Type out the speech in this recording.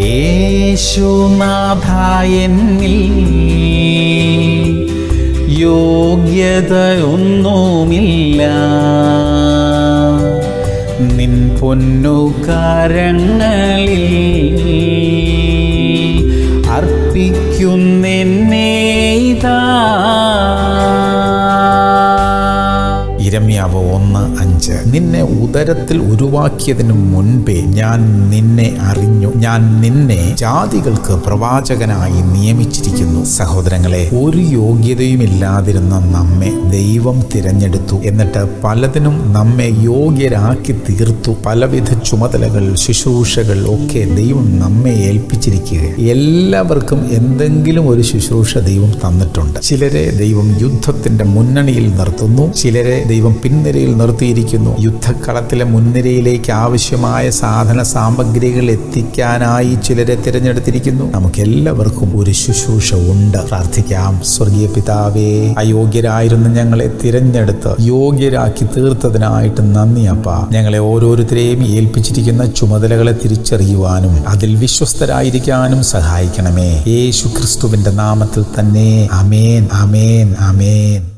യേശുനാഥ എന്നിൽ യോഗ്യതയൊന്നുമില്ല നിൻ പൊന്നു കരങ്ങളിൽ അർപ്പിക്കുന്നെന്നെ ഇതാ ഇരമ്യാവ് ഒന്ന് അഞ്ച് നിന്നെ ഉദരത്തിൽ ഉരുവാക്കിയതിനു മുൻപേ ഞാൻ നിന്നെ അറിഞ്ഞു ഞാൻ നിന്നെ ജാതികൾക്ക് പ്രവാചകനായി നിയമിച്ചിരിക്കുന്നു സഹോദരങ്ങളെ ഒരു യോഗ്യതയുമില്ലാതിരുന്ന നമ്മെ ദൈവം തിരഞ്ഞെടുത്തു എന്നിട്ട് പലതിനും നമ്മെ യോഗ്യരാക്കി തീർത്തു പലവിധ ചുമതലകൾ ശുശ്രൂഷകൾ ഒക്കെ ദൈവം നമ്മെ ഏൽപ്പിച്ചിരിക്കുക എല്ലാവർക്കും എന്തെങ്കിലും ഒരു ശുശ്രൂഷ ദൈവം തന്നിട്ടുണ്ട് ചിലരെ ദൈവം യുദ്ധത്തിന്റെ മുന്നണിയിൽ നിർത്തുന്നു ചിലരെ ദൈവം പിൻനിരയിൽ നിർത്തിയിരിക്കുന്നു യുദ്ധക്കളത്തിലെ മുൻനിരയിലേക്ക് ആവശ്യമായ സാധന സാമഗ്രികൾ എത്തിക്കാനായി ചിലരെ തിരഞ്ഞെടുത്തിരിക്കുന്നു നമുക്ക് എല്ലാവർക്കും ഒരു ശുശ്രൂഷ ഉണ്ട് പ്രാർത്ഥിക്കാം സ്വർഗീയ പിതാവേ അയോഗ്യരായിരുന്ന ഞങ്ങളെ തിരഞ്ഞെടുത്ത് യോഗ്യരാക്കി തീർത്തതിനായിട്ട് നന്ദി അപ്പ ഞങ്ങളെ ഓരോരുത്തരെയും ഏൽപ്പിച്ചിരിക്കുന്ന ചുമതലകളെ തിരിച്ചറിയുവാനും അതിൽ വിശ്വസ്തരായിരിക്കാനും സഹായിക്കണമേ യേശു ക്രിസ്തുവിന്റെ നാമത്തിൽ തന്നെ അമേൻ അമേൻ അമേൻ